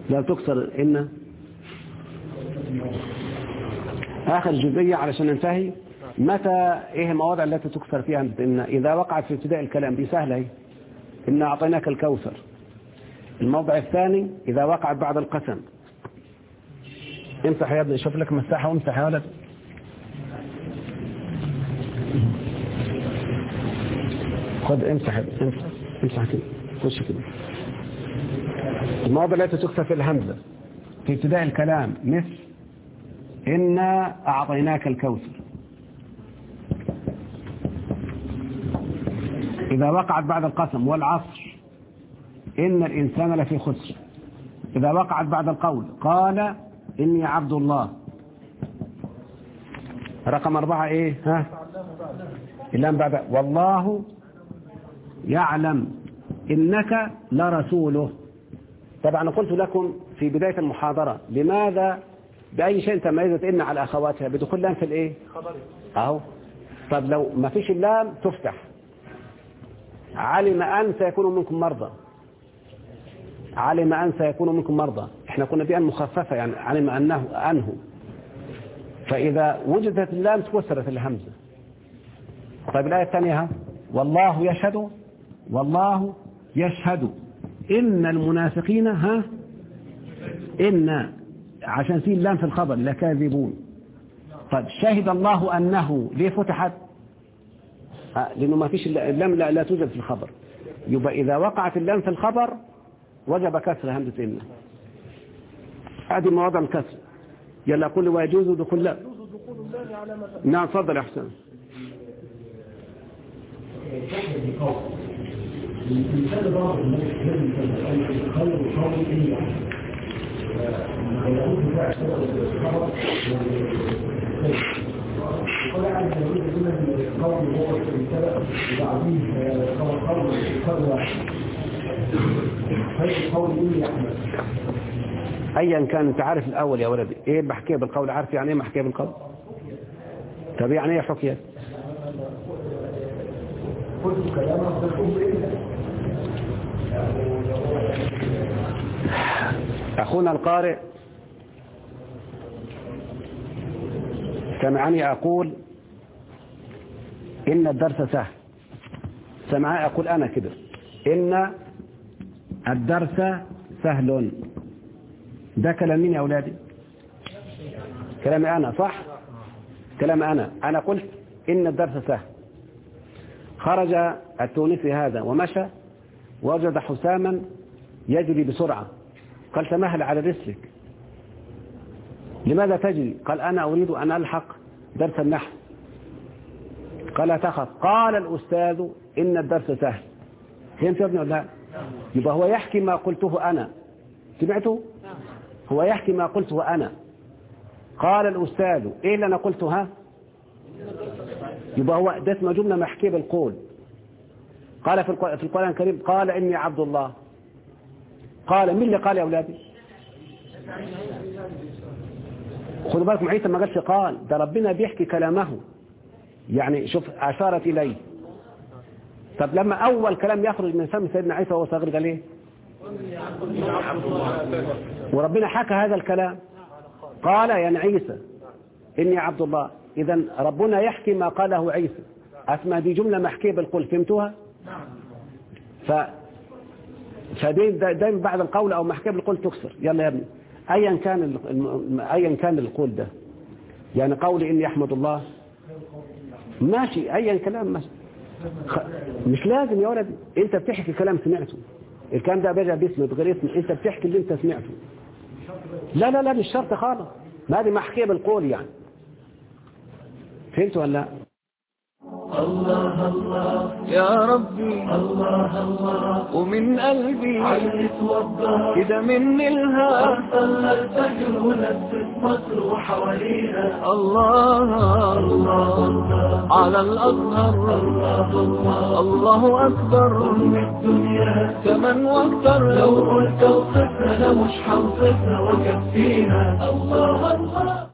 لا تكسر إن آخر جزئية علشان ننتهي متى إيه المواضع التي تكسر فيها همزة إن إذا وقعت في ابتداء الكلام دي سهلة هي إن أعطيناك الكوثر الموضع الثاني إذا وقعت بعد القسم امسح يا ابني شوف لك مساحة وامسح يا ولد خد امسح امسح امسح كده خش كده المواضع التي تكسر في الهمزة في ابتداء الكلام مثل إنا أعطيناك الكوثر إذا وقعت بعد القسم والعصر إن الإنسان لفي خسر إذا وقعت بعد القول قال إني عبد الله رقم أربعة إيه ها اللام بعد والله يعلم إنك لرسوله طبعا قلت لكم في بداية المحاضرة لماذا بأي شيء تميزت إن على أخواتها بدخول لام في الإيه أهو طب لو ما فيش اللام تفتح علم أن سيكون منكم مرضى علم أن سيكون منكم مرضى احنا كنا بأن مخففة يعني علم أنه أنه فإذا وجدت اللام تكسرت الهمزة طيب الآية الثانية ها والله يشهد والله يشهد إن المنافقين ها إن عشان في اللام في الخبر لكاذبون طيب شهد الله أنه ليه فتحت آه لأنه ما فيش اللام لا, لا توجد في الخبر يبقى إذا وقعت اللام في الخبر وجب كسر همزة إن هذه مواضع الكسر يلا قل ويجوز دخول لا نعم تفضل يا حسين ايا كان انت عارف الاول يا ولدي ايه محكيه بالقول عارف يعني ايه محكيه بالقول طب يعني ايه حكيه اخونا القارئ سمعني اقول ان الدرس سهل سمعني اقول انا كده ان الدرس سهل ده كلام مين يا أولادي كلامي أنا صح كلام أنا أنا قلت إن الدرس سهل خرج التونسي هذا ومشى وجد حساما يجري بسرعة قال تمهل على رسلك لماذا تجري قال أنا أريد أن ألحق درس النحو قال لا تخف قال الأستاذ إن الدرس سهل فهمت يا ابني ولا لا يبقى هو يحكي ما قلته أنا سمعته هو يحكي ما قلته أنا قال الأستاذ إيه اللي أنا قلته ها يبقى هو ده اسمه جملة محكية بالقول قال في في القرآن الكريم قال إني عبد الله قال مين اللي قال يا أولادي خدوا بالكم عيسى ما قالش قال ده ربنا بيحكي كلامه يعني شوف أشارت إليه طب لما أول كلام يخرج من فم سيدنا عيسى وهو صغير قال إيه وربنا حكى هذا الكلام قال يا عيسى إني عبد الله إذا ربنا يحكي ما قاله عيسى أسمى دي جملة محكية بالقول فهمتوها ف فدي دايما بعد القول أو محكية بالقول تكسر يلا يا ابني أيا كان ال... أيا كان القول ده يعني قولي إني أحمد الله ماشي أيا كلام ماشي خ... مش لازم يا ولد انت بتحكي كلام سمعته الكلام ده بيرجع باسمه بغير اسمه انت بتحكي اللي انت سمعته لا لا لا مش شرط خالص ما دي محكية بالقول يعني فهمت ولا لا الله الله يا ربي الله الله ومن قلبي عيت وضح كده مني الهام صلى الفجر ونفس مصر وحوالينا الله الله على الأزهر الله الله الله أكبر أم الدنيا كمان واكتر لو قلت وصفنا لا مش حنصفنا وكفينا الله الله